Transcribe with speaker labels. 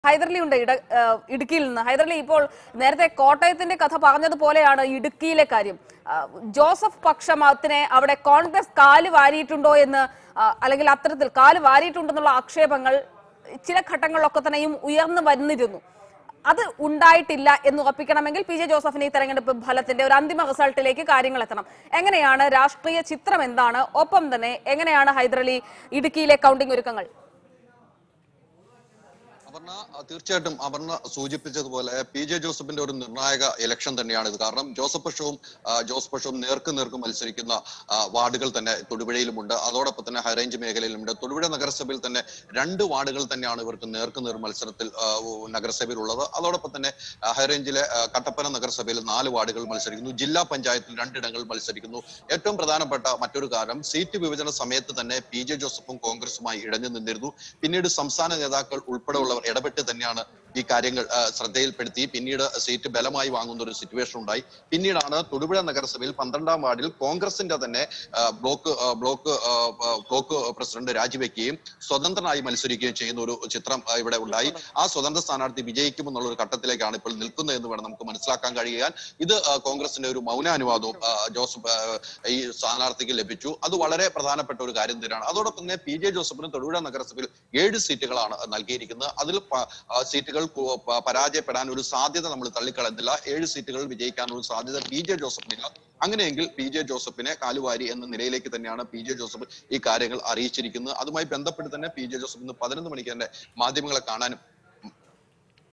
Speaker 1: ഹൈദർലി ഉണ്ട് ഇട ഏഹ് ഇടുക്കിയിൽ നിന്ന് ഹൈദർലി ഇപ്പോൾ നേരത്തെ കോട്ടയത്തിന്റെ കഥ പറഞ്ഞതുപോലെയാണ് ഇടുക്കിയിലെ കാര്യം ആ, ജോസഫ് പക്ഷമത്തിനെ അവിടെ കോൺഗ്രസ് കാല് വാരിയിട്ടുണ്ടോ എന്ന് ആ, അല്ലെങ്കിൽ അത്തരത്തിൽ കാല് വാരിയിട്ടുണ്ടെന്നുള്ള ആക്ഷേപങ്ങൾ ചില ഘട്ടങ്ങളിലൊക്കെ തന്നെയും ഉയർന്നു വന്നിരുന്നു അത് ഉണ്ടായിട്ടില്ല എന്ന് ഉറപ്പിക്കണമെങ്കിൽ പി ജെ ജോസഫിന് ഈ തെരഞ്ഞെടുപ്പ് ഫലത്തിന്റെ ഒരു അന്തിമ റിസൾട്ടിലേക്ക് കാര്യങ്ങൾ എത്തണം എങ്ങനെയാണ് രാഷ്ട്രീയ ചിത്രം എന്താണ് ഒപ്പം തന്നെ എങ്ങനെയാണ് ഹൈദരലി ഇടുക്കിയിലെ കൗണ്ടിംഗ് ഒരുക്കങ്ങൾ
Speaker 2: അപർണ അഹ് തീർച്ചയായിട്ടും അപർണ സൂചിപ്പിച്ചതുപോലെ പി ജെ ജോസഫിന്റെ ഒരു നിർണായക ഇലക്ഷൻ തന്നെയാണ് ഇത് കാരണം ജോസഫ് പക്ഷവും ആ, ജോസ് പക്ഷവും നേർക്ക് നേർക്ക് മത്സരിക്കുന്ന ആ, വാർഡുകൾ തന്നെ തൊടുപുഴയിലുമുണ്ട് അതോടൊപ്പം തന്നെ ഹൈറേഞ്ച് മേഖലയിലുമുണ്ട് തൊടുപുഴ നഗരസഭയിൽ തന്നെ രണ്ട് വാർഡുകൾ തന്നെയാണ് ഇവർക്ക് നേർക്ക് നേർ മത്സരത്തിൽ ആ, ഉ- നഗരസഭയിൽ ഉള്ളത് അതോടൊപ്പം തന്നെ ആ, ഹൈറേഞ്ചിലെ ആ, കട്ടപ്പന നഗരസഭയിൽ നാല് വാർഡുകൾ മത്സരിക്കുന്നു ജില്ലാ പഞ്ചായത്തിൽ രണ്ടിടങ്ങൾ മത്സരിക്കുന്നു ഏറ്റവും പ്രധാനപ്പെട്ട മറ്റൊരു കാര്യം സീറ്റ് വിഭജന സമയത്ത് തന്നെ പി ജെ ജോസഫും കോൺഗ്രസുമായി ഇടഞ്ഞു നിന്നിരുന്നു പിന്നീട് സംസ്ഥാന നേതാക്കൾ ഉൾപ്പെടെയുള്ളവർ ഇടപെട്ട് തന്നെയാണ് ഈ കാര്യങ്ങൾ ആ, ശ്രദ്ധയിൽപ്പെടുത്തി പിന്നീട് സീറ്റ് ബലമായി വാങ്ങുന്ന ഒരു സിറ്റുവേഷൻ ഉണ്ടായി പിന്നീടാണ് തൊടുപുഴ നഗരസഭയിൽ പന്ത്രണ്ടാം വാർഡിൽ കോൺഗ്രസിന്റെ തന്നെ ആ, ബ്ലോക്ക് ആ, ബ്ലോക്ക് ആ, ആ, ബ്ലോക്ക് പ്രസിഡന്റ് രാജിവെക്കുകയും സ്വതന്ത്രനായി മത്സരിക്കുകയും ചെയ്യുന്ന ഒരു ചിത്രം ആ, ഇവിടെ ഉണ്ടായി ആ സ്വതന്ത്ര സ്ഥാനാർത്ഥി വിജയിക്കുമെന്നുള്ള ഒരു ഘട്ടത്തിലേക്കാണ് ഇപ്പോൾ നിൽക്കുന്നത് എന്ന് വേണം നമുക്ക് മനസ്സിലാക്കാൻ കഴിയുക ഇത് ആ, കോൺഗ്രസിന്റെ ഒരു മൗനാനുവാദവും ആ, ജോസഫ് ആ, ഈ സ്ഥാനാർത്ഥിക്ക് ലഭിച്ചു അത് വളരെ പ്രധാനപ്പെട്ട ഒരു കാര്യം തന്നെയാണ് അതോടൊപ്പം തന്നെ പി ജെ ജോസഫിന് തൊടുപുഴ നഗരസഭയിൽ ഏഴ് സീറ്റുകളാണ് നൽകിയിരിക്കുന്നത് അതിൽ പ- ആ, സീറ്റുകൾ കു- പ- പരാജയപ്പെടാൻ ഒരു സാധ്യത നമ്മൾ തള്ളിക്കളയുന്നില്ല ഏഴ് സീറ്റുകൾ വിജയിക്കാനുള്ള സാധ്യത പി ജെ ജോസഫിനില്ല അങ്ങനെയെങ്കിൽ പി ജെ ജോസഫിനെ കാലുവാരി എന്ന നിലയിലേക്ക് തന്നെയാണ് പി ജെ ജോസഫ് ഈ കാര്യങ്ങൾ അറിയിച്ചിരിക്കുന്നത് അതുമായി ബന്ധപ്പെട്ട് തന്നെ പി ജെ ജോസഫ് ഇന്ന് പതിനൊന്ന് മണിക്ക് തന്നെ മാധ്യമങ്ങളെ കാണാനും